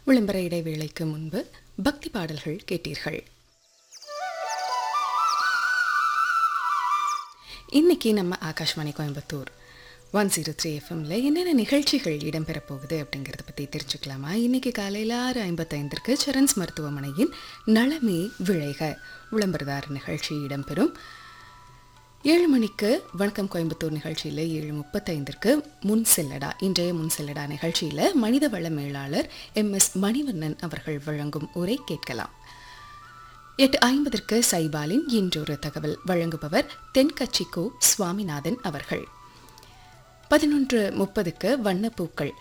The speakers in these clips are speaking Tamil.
விளம்பர இடைவேளைக்கு முன்பு பக்தி பாடல்கள் கேட்டீர்கள் இன்னைக்கு நம்ம Akashvani Coimbatore one zero three எஃப்எம்ல என்னென்ன நிகழ்ச்சிகள் இடம்பெறப் போகுது அப்படிங்கிறத பற்றி தெரிஞ்சுக்கலாமா இன்னைக்கு காலையில் ஆறு ஐம்பத்தைந்திற்கு சரண்ஸ் மருத்துவமனையின் நலமே விளைக விளம்பரதார நிகழ்ச்சி இடம்பெறும் ஏழு மணிக்கு வணக்கம் கோயம்புத்தூர் நிகழ்ச்சியில் ஏழு முப்பத்தைந்திற்கு முன் செல்லடா இன்றைய முன் செல்லடா நிகழ்ச்சியில் மனித வள மேலாளர் எம் எஸ் மணிவண்ணன் அவர்கள் வழங்கும் உரை கேட்கலாம் எட்டு ஐம்பதற்கு சைபாலின் இன்றொரு தகவல் வழங்குபவர் தென்கட்சிக்கோ சுவாமிநாதன் அவர்கள் பதினொன்று முப்பதுக்கு வண்ணப்பூக்கள்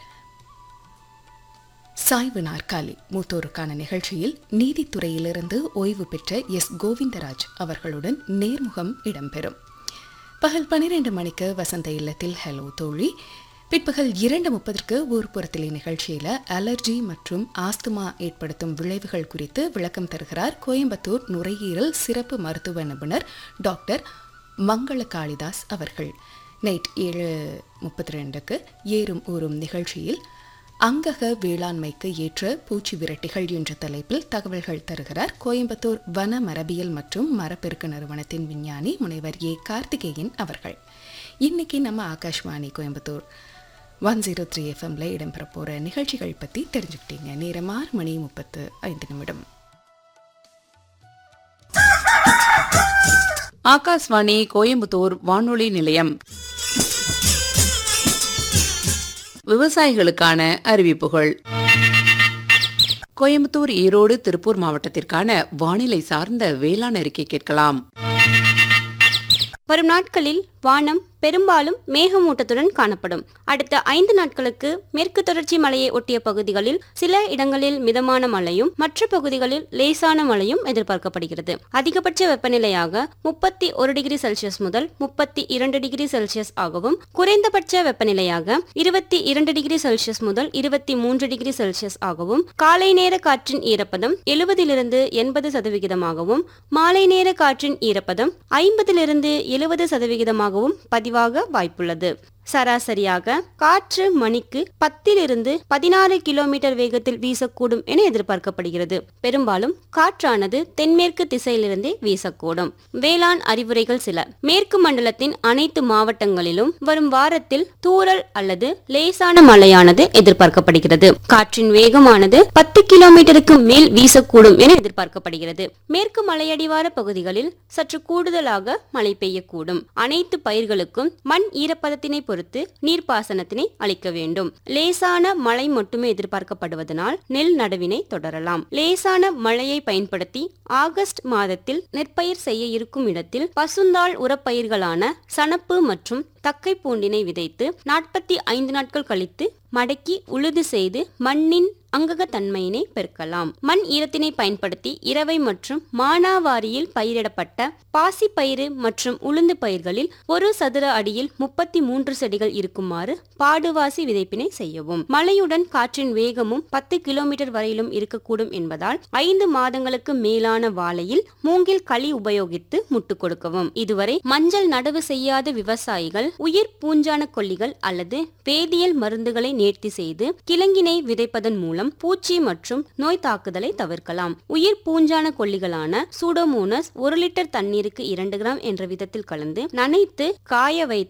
சாய்வு நாற்காலி மூத்தோருக்கான நிகழ்ச்சியில் நீதித்துறையிலிருந்து ஓய்வு பெற்ற எஸ் கோவிந்தராஜ் அவர்களுடன் நேர்முகம் இடம்பெறும் பகல் பன்னிரண்டு மணிக்கு வசந்த இல்லத்தில் ஹலோ தோழி பிற்பகல் இரண்டு முப்பதற்கு ஊர்ப்புறத்திலே நிகழ்ச்சியில் அலர்ஜி மற்றும் ஆஸ்துமா ஏற்படுத்தும் விளைவுகள் குறித்து விளக்கம் தருகிறார் கோயம்புத்தூர் நுரையீரல் சிறப்பு மருத்துவ நிபுணர் டாக்டர் மங்கள காளிதாஸ் அவர்கள் நைட் ஏழு முப்பத்தி ரெண்டுக்கு ஏறும் ஊறும் நிகழ்ச்சியில் அங்கக வேளாண்மைக்கு ஏற்ற பூச்சி விரட்டிகள் என்ற தலைப்பில் தகவல்கள் தருகிறார் கோயம்புத்தூர் வன மரபியல் மற்றும் மரப்பெருக்க நிறுவனத்தின் விஞ்ஞானி முனைவர் ஏ கார்த்திகேயன் அவர்கள் இன்னைக்கு நம்ம Akashvani Coimbatore one zero three எஃப்எம்ல இடம்பெற போகிற நிகழ்ச்சிகள் பற்றி தெரிஞ்சுக்கிட்டீங்க நேரம் ஆறு மணி முப்பத்து ஐந்து நிமிடம் ஆகாஷ்வாணி கோயம்புத்தூர் வானொலி நிலையம் விவசாயிகளுக்கான அறிவிப்புகள் கோயம்புத்தூர் ஈரோடு திருப்பூர் மாவட்டத்திற்கான வானிலை சார்ந்த வேளாண் அறிக்கை கேட்கலாம் வரும் நாட்களில் வானம் பெரும்பாலும் மேகமூட்டத்துடன் காணப்படும் அடுத்த ஐந்து நாட்களுக்கு மேற்கு தொடர்ச்சி மலையை ஒட்டிய பகுதிகளில் சில இடங்களில் மிதமான மழையும் மற்ற பகுதிகளில் லேசான மழையும் எதிர்பார்க்கப்படுகிறது அதிகபட்ச வெப்பநிலையாக முப்பத்தி ஒரு டிகிரி செல்சியஸ் முதல் முப்பத்தி இரண்டு டிகிரி செல்சியஸ் ஆகவும் குறைந்தபட்ச வெப்பநிலையாக இருபத்தி இரண்டு டிகிரி செல்சியஸ் முதல் இருபத்தி மூன்று டிகிரி செல்சியஸ் ஆகவும் காலை நேர காற்றின் ஈரப்பதம் எழுபதிலிருந்து எண்பது சதவிகிதமாகவும் மாலை நேர காற்றின் ஈரப்பதம் ஐம்பதிலிருந்து எழுபது சதவிகிதமாகவும் பதிவாக வாய்ப்புள்ளது சராசரியாக காற்று மணிக்கு பத்திலிருந்து பதினாறு கிலோமீட்டர் வேகத்தில் வீசக்கூடும் என எதிர்பார்க்கப்படுகிறது பெரும்பாலும் காற்றானது தென்மேற்கு திசையிலிருந்தே வீசக்கூடும் வேளாண் அறிவுரைகள் சில மேற்கு மண்டலத்தின் அனைத்து மாவட்டங்களிலும் வரும் வாரத்தில் தூறல் அல்லது லேசான மழையானது எதிர்பார்க்கப்படுகிறது காற்றின் வேகமானது பத்து கிலோமீட்டருக்கு மேல் வீசக்கூடும் என எதிர்பார்க்கப்படுகிறது மேற்கு மலையடிவார பகுதிகளில் சற்று கூடுதலாக மழை பெய்யக்கூடும் அனைத்து பயிர்களுக்கும் மண் ஈரப்பதத்தினை பொறுத்து நீர்ப்பாசனத்தினை அளிக்க வேண்டும் லேசான மழை மட்டுமே எதிர்பார்க்கப்படுவதனால் நெல் நடவினை தொடரலாம் லேசான மழையை பயன்படுத்தி ஆகஸ்ட் மாதத்தில் நெற்பயிர் செய்ய இருக்கும் இடத்தில் பசுந்தாள் உரப்பயிர்களான சணப்பு மற்றும் தக்கை பூண்டினை விதைத்து நாற்பத்தி ஐந்து நாட்கள் கழித்து மடக்கி உழுது செய்து மண்ணின் அங்கக தன்மையினை பெருக்கலாம் மண் ஈரத்தினை பயன்படுத்தி இரவை மற்றும் மானாவாரியில் பயிரிடப்பட்ட பாசி பயிறு மற்றும் உளுந்து பயிர்களில் ஒரு சதுர அடியில் முப்பத்தி மூன்று செடிகள் இருக்குமாறு பாடுவாசி விதைப்பினை செய்யவும் மழையுடன் காற்றின் வேகமும் பத்து கிலோமீட்டர் வரையிலும் இருக்கக்கூடும் என்பதால் ஐந்து மாதங்களுக்கு மேலான வாழையில் மூங்கில் களி உபயோகித்து முட்டு கொடுக்கவும் இதுவரை மஞ்சள் நடவு செய்யாத விவசாயிகள் உயிர் பூஞ்சான கொல்லிகள் அல்லது வேதியியல் மருந்துகளை நேர்த்தி செய்து கிழங்கினை விதைப்பதன் மூலம் பூச்சி மற்றும் நோய் தாக்குதலை தவிர்க்கலாம் உயிர் பூஞ்சான கொல்லிகளான சூடோமோனஸ் ஒரு லிட்டர் தண்ணீருக்கு இரண்டு கிராம் என்ற விதத்தில் கலந்து நனைத்து காய வைத்து